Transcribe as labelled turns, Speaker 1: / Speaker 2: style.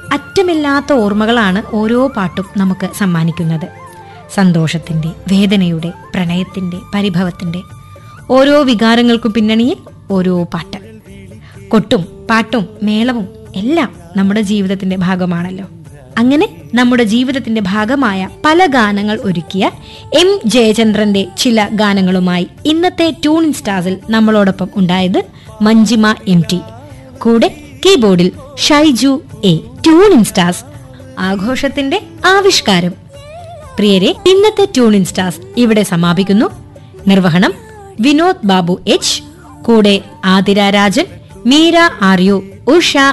Speaker 1: അറ്റമില്ലാത്ത ഓർമ്മകളാണ് ഓരോ പാട്ടും നമുക്ക് സമ്മാനിക്കുന്നത് സന്തോഷത്തിന്റെ വേദനയുടെ പ്രണയത്തിന്റെ പരിഭവത്തിന്റെ ഓരോ വികാരങ്ങൾക്കും പിന്നണിയിൽ ഓരോ പാട്ട് കൊട്ടും പാട്ടും മേളവും എല്ലാം നമ്മുടെ ജീവിതത്തിന്റെ ഭാഗമാണല്ലോ അങ്ങനെ നമ്മുടെ ജീവിതത്തിന്റെ ഭാഗമായ പല ഗാനങ്ങൾ ഒരുക്കിയ എം ജയചന്ദ്രന്റെ ചില ഗാനങ്ങളുമായി ഇന്നത്തെ ട്യൂണിൻ സ്റ്റാർസിൽ നമ്മളോടൊപ്പം ഉണ്ടായത് മഞ്ജിമ എം ടി കൂടെ കീബോർഡിൽ ഷൈജു എ ട്യൂണിൻ സ്റ്റാർസ് ആഘോഷത്തിന്റെ ആവിഷ്കാരം പ്രിയരെ ഇന്നത്തെ ട്യൂണിൻ സ്റ്റാർസ് ഇവിടെ സമാപിക്കുന്നു നിർവഹണം വിനോദ് ബാബു എച്ച് കൂടെ ആതിര രാജൻ മീര ആർ യു ഉഷ